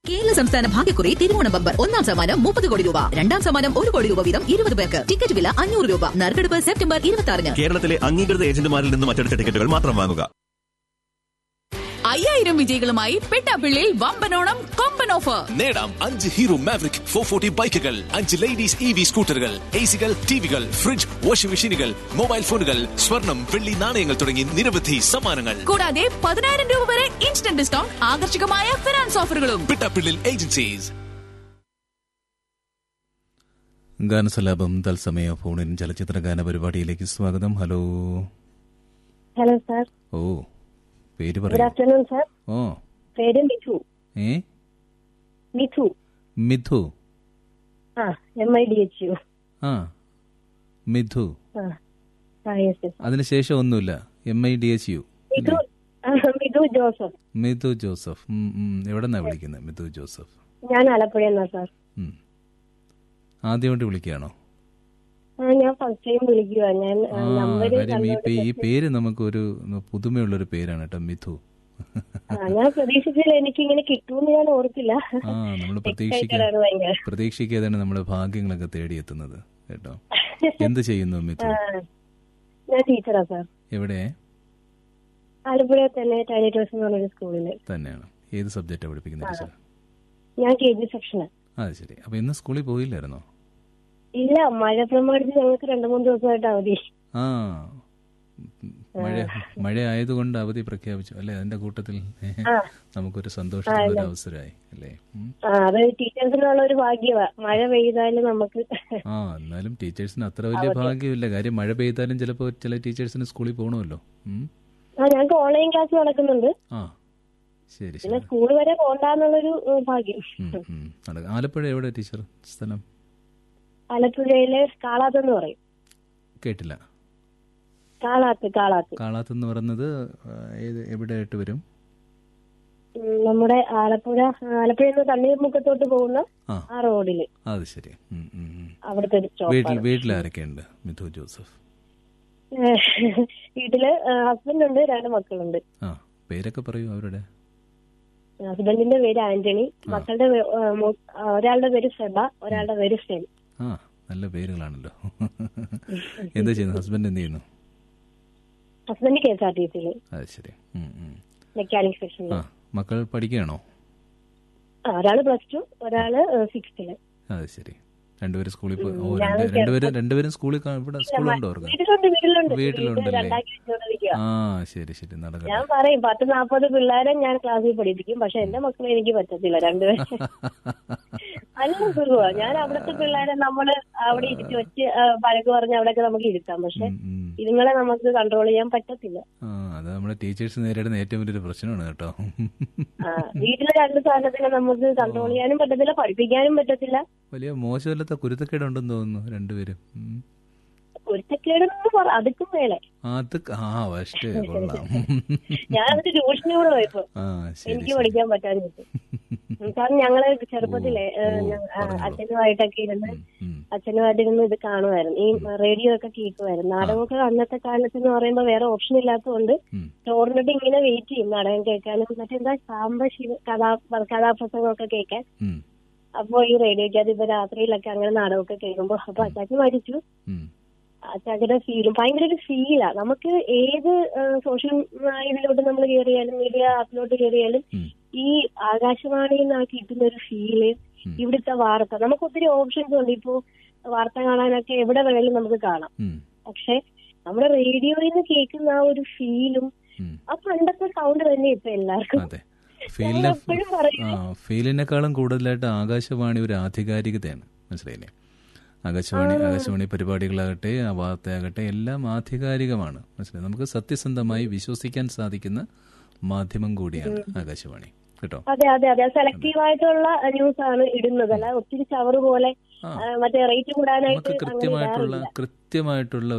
കേരള സംസ്ഥാന ഭാഗ്യക്കുറി തിരുവോണം ബമ്പർ ഒന്നാം സമ്മാനം മുപ്പത് കോടി രൂപ രണ്ടാം സമ്മാനം ഒരു കോടി രൂപ വീതം ഇരുപത് പേർക്ക് ടിക്കറ്റ് വില അഞ്ഞൂറ് രൂപ നറുക്കെടുപ്പ് സെപ്റ്റംബർ ഇരുപത്തി ആറിന് കേരളത്തിലെ അംഗീകൃത ഏജന്റുമാരിൽ നിന്നും അച്ചടിച്ച ടിക്കറ്റുകൾ മാത്രം വാങ്ങുക അയ്യായിരം വിജയികളുമായി പെട്ടാപ്പിള്ളിയിൽ വമ്പനോണം കൊമ്പൻ ഓഫർ നേടാം അഞ്ച് ഹീറോ മാവറിക് ഫോർ ഫോർട്ടി ബൈക്കുകൾ അഞ്ച് ലേഡീസ് ഇ വി സ്കൂട്ടറുകൾ എ സികൾ ടിവികൾ ഫ്രിഡ്ജ് വാഷിംഗ് മെഷീനുകൾ മൊബൈൽ ഫോണുകൾ സ്വർണം വെള്ളി നാണയങ്ങൾ തുടങ്ങി നിരവധി സമ്മാനങ്ങൾ കൂടാതെ പതിനായിരം രൂപ വരെ ഇൻസ്റ്റന്റ് ഡിസ്കൗണ്ട് ആകർഷകമായ ഫിനാൻസ് ഓഫറുകളും പിട്ടപ്പിള്ളിൽ ഏജൻസീസ് ഗാനസലാപം തത്സമയ ഫോണിൻ ചലച്ചിത്ര ഗാന പരിപാടിയിലേക്ക് സ്വാഗതം ഹലോ ഹലോ സാർ ഓ പേര് ഗുഡ് പറയൂ ആഫ്റ്റർനൂൺ സാർ ഓ പേര് മിഥു ഏ മിഥു മിഥു ആ M I D H U ആ മിഥു ആ ആ യെസ് യെസ് അതിനുശേഷം ഒന്നുമില്ല M I D H U Mithu ആ, മിഥു ജോസഫ് മിഥു ജോസഫ് ഉം, ഉം. എവിടെന്നാ വിളിക്കുന്നത് മിഥു ജോസഫ് ഞാൻ ആലപ്പുഴ എന്നാ സാർ ഉം. ആദ്യമായിട്ട് വിളിക്കുകയാണോ ആ ഞാൻ ഫസ്റ്റ് ടൈം വിളിക്കുക ഞാൻ ആ നമ്പർ കാര്യം ഈ പേ- ഈ പേര് നമുക്കൊരു പുതുമയുള്ളൊരു പേരാണ് കേട്ടോ മിഥു ആ ഞാൻ പ്രതീക്ഷിച്ചില്ല എനിക്ക് ഇങ്ങനെ കിട്ടുമെന്ന് ഞാൻ ഓർത്തില്ല ആ നമ്മൾ Excited പ്രതീക്ഷിക്കാതെ ആണ് ഭയങ്കര പ്രതീക്ഷിക്കാതെയാണ് നമ്മുടെ ഭാഗ്യങ്ങളൊക്കെ തേടിയെത്തുന്നത് കേട്ടോ എന്ത് ചെയ്യുന്നു മിഥു ആ, ഞാൻ ടീച്ചറാ സാർ എവിടെ ആലപ്പുഴ തന്നെ ടൈനി ടോസ് എന്ന് പറഞ്ഞൊരു സ്കൂളില് തന്നെയാണ് ഏത് സബ്ജക്റ്റാണ് പഠിപ്പിക്കുന്നത് ടീച്ചർ ഞാൻ കെ ജി സെക്ഷന് അത് ശരി അപ്പൊ ഇന്ന് സ്കൂളിൽ പോയില്ലായിരുന്നോ ഇല്ല മഴ പ്രമാണിച്ച് ഞങ്ങൾക്ക് രണ്ടു മൂന്ന് ദിവസമായിട്ട് അവധി ആ ഉം, മഴ മഴ ആയതുകൊണ്ട് അവധി പ്രഖ്യാപിച്ചു അല്ലെ അതിന്റെ കൂട്ടത്തിൽ ആ. നമുക്കൊരു സന്തോഷത്തിന്റെ ഒരു അവസരമായി അല്ലേ ഉം. ആ അത് ടീച്ചേഴ്സിനുള്ള ഒരു ഭാഗ്യമാ മഴ പെയ്താലും നമുക്ക് ആ എന്നാലും ടീച്ചേഴ്സിന് അത്ര വലിയ ഭാഗ്യമില്ല കാര്യം മഴ പെയ്താലും ചിലപ്പോൾ ചില ടീച്ചേഴ്സിന് സ്കൂളിൽ പോകണമല്ലോ ഉം. ആ ഞങ്ങൾക്ക് ഓൺലൈൻ ക്ലാസ് നടക്കുന്നുണ്ട് ആ ശരി പിന്നെ ശരി സ്കൂൾ വരെ പോണ്ടെന്നുള്ളൊരു ഏഹ്, ഭാഗ്യം ഉം, ഉം. നടക്ക- ആലപ്പുഴ എവിടെ ടീച്ചർ സ്ഥലം ആലപ്പുഴയിലെ കാളാത്ത് എന്ന് പറയും കേട്ടില്ല കാളാത്ത് കാളാത്ത് കാളാത്ത് എന്ന് പറയുന്നത് ആ, ഏത് എവിടെയായിട്ട് വരും ഉം, നമ്മുടെ ആലപ്പുഴ ആലപ്പുഴയിൽ നിന്ന് തണ്ണീർമുക്കത്തോട്ട് പോകുന്ന ആ ആ റോഡില് അത് ശരി ഉം, ഉം, ഉം. അവിടുത്തെ ഒരു വീട്ടിൽ സ്റ്റോപ്പാണ് വീട്ടിൽ ആരൊക്കെയുണ്ട് മിഥു ജോസഫ് വീട്ടില് ഹസ്ബൻഡ് ഉണ്ട് രണ്ട് മക്കളുണ്ട് ആ പേരൊക്കെ പറയൂ അവരുടെ ഹസ്ബൻഡിന്റെ പേര് ആന്റണി മക്കളുടെ പേ- ആ, മൂ- ആ, ഒരാളുടെ പേര് സെബ ഒരാളുടെ പേര് സ്റ്റെൻ ആ നല്ല പേരുകളാണല്ലോ എന്താ ചെയ്യുന്നു ഹസ്ബൻഡ് എന്ത് ചെയ്യുന്നു husband K S R T സിയിൽ അത് ശരി ഉം, ഉം. മെക്കാനിക് സെക്ഷനിൽ ആ മക്കൾ പഠിക്കുകയാണോ ഒരാള് പ്ലസ് ടു ഒരാള് സിക്സ്ത്തില് അത് ശരി രണ്ടുപേരും സ്കൂളിൽ പോയി ഓ രണ്ട് രണ്ടുപേരും രണ്ടുപേരും സ്കൂളിൽ കാ- ഇവിടെ സ്കൂളുണ്ടോ അവർക്ക് വീട്ടിലുണ്ട് വീട്ടിലുണ്ട് വീട്ടിലുണ്ടല്ലേ? വീട് രണ്ടാക്കി വെച്ചുകൊണ്ടിരിക്കുക ആ ശരി ശരി നടക്കട്ടെ ഞാൻ പറയും പത്ത് നാപ്പത് പിള്ളേരെ ഞാൻ ക്ലാസ്സിൽ പഠിപ്പിക്കും പക്ഷെ എന്റെ മക്കളെ എനിക്ക് പറ്റത്തില്ല രണ്ടുപേരും നല്ല സുഖമാ ഞാൻ അവിടുത്തെ പിള്ളേരെ നമ്മള് അവിടെ ഇരുത്തി വെച്ച് ആ, വഴക്ക് പറഞ്ഞ് അവിടെയൊക്കെ നമുക്ക് ഇരുത്താം പക്ഷെ ഉം, ഉം. ഇതുങ്ങളെ നമുക്ക് കൺട്രോൾ ചെയ്യാൻ പറ്റത്തില്ല ആ അത് നമ്മുടെ ടീച്ചേഴ്സ് നേരിടുന്ന ഏറ്റവും വലിയൊരു പ്രശ്നമാണ് കേട്ടോ ആ, വീട്ടിലെ രണ്ട് സാധനത്തിനെ നമുക്ക് കൺട്രോൾ ചെയ്യാനും പറ്റത്തില്ല പഠിപ്പിക്കാനും പറ്റത്തില്ല വലിയ മോശമല്ലാത്ത കുരുത്തക്കേടുണ്ടെന്ന് തോന്നുന്നു രണ്ടുപേരും ഉം. ഒരുത്തക്കേടെന്ന് പറ അതുക്കും മേലെ അത് ക- ആ വസ്റ്റ് കൊള്ളാം ഞാൻ എന്നിട്ട് ട്യൂഷന് കൂടെ പോയപ്പോ ആ ശരി എനിക്ക് ശരി. പഠിക്കാൻ പറ്റാഞ്ഞിട്ട് കാരണം ഞങ്ങള് ചെറുപ്പത്തിലെ ഓ, ഏഹ്, ഓ, ഞ- ആ, പറഞ്ഞോളൂ. അച്ഛനുമായിട്ടൊക്കെ ഇരുന്ന് ഉം, ഉം. അച്ഛനുമായിട്ടിരുന്ന് ഇത് കാണുമായിരുന്നു ഈ റേഡിയോ ഒക്കെ കേൾക്കുമായിരുന്നു നാടകമൊക്കെ അന്നത്തെ കാലത്ത് എന്ന് പറയുമ്പോൾ വേറെ ഓപ്ഷൻ ഇല്ലാത്തതുകൊണ്ട് ഉം. ചോറിനിട്ട് ഇങ്ങനെ വെയിറ്റ് ചെയ്യും നാടകം കേൾക്കാനും എന്നിട്ട് എന്താ സാംബശിവ കഥാ കഥാപ്രസംഗമൊക്കെ കേൾക്കാൻ ഉം, അപ്പൊ ഈ റേഡിയോക്കകത്ത് ഇപ്പൊ രാത്രിയിലൊക്കെ അങ്ങനെ നാടകമൊക്കെ കേൾക്കുമ്പോ അപ്പൊ അച്ചാച്ചൻ മരിച്ചു ഉം. അച്ചാച്ചന്റെ ഫീലും ഭയങ്കര ഒരു ഫീലാ നമുക്ക് ഏത് സോഷ്യൽ ഇതിലോട്ട് നമ്മൾ കയറിയാലും മീഡിയ ആപ്പിലോട്ട് കയറിയാലും ഉം. ഈ ആകാശവാണിയിൽ നിന്ന് ആ കിട്ടുന്ന ഒരു ഫീല് ഉം. ഇവിടുത്തെ വാർത്ത നമുക്ക് ഒത്തിരി ഓപ്ഷൻസ് ഉണ്ട് ഇപ്പോ വാർത്ത കാണാനൊക്കെ എവിടെ വേണേലും നമുക്ക് കാണാം ഉം, പക്ഷെ നമ്മുടെ റേഡിയോയിൽ നിന്ന് കേൾക്കുന്ന ആ ഒരു ഫീലും ഉം. ആ പണ്ടത്തെ സൗണ്ട് തന്നെ ഇപ്പൊ എല്ലാവർക്കും അതെ ഫീലിനെ എപ്പോഴും പറയും ആ ഫീലിനേക്കാളും കൂടുതലായിട്ട് ആകാശവാണി ഒരു ആധികാരികതയാണ് മനസ്സിലായില്ലേ ആകാശവാണി ആകാശവാണി പരിപാടികളാകട്ടെ ആ വാർത്തയാകട്ടെ എല്ലാം ആധികാരികമാണ് മനസ്സിലായി നമുക്ക് സത്യസന്ധമായി വിശ്വസിക്കാൻ സാധിക്കുന്ന മാധ്യമം കൂടിയാണ് ആകാശവാണി കേട്ടോ അതെ അതെ അതെ സെലക്റ്റീവ് ആയിട്ടുള്ള ന്യൂസ് ആണ് ഇടുന്നത് അല്ല ഒത്തിരി ചവറ് പോലെ ആ. ആ, മറ്റേ റേറ്റ് കൂടാനായിട്ട് നമുക്ക് അങ്ങനെ കൃത്യമായിട്ടുള്ള ഇടാറില്ല കൃത്യമായിട്ടുള്ള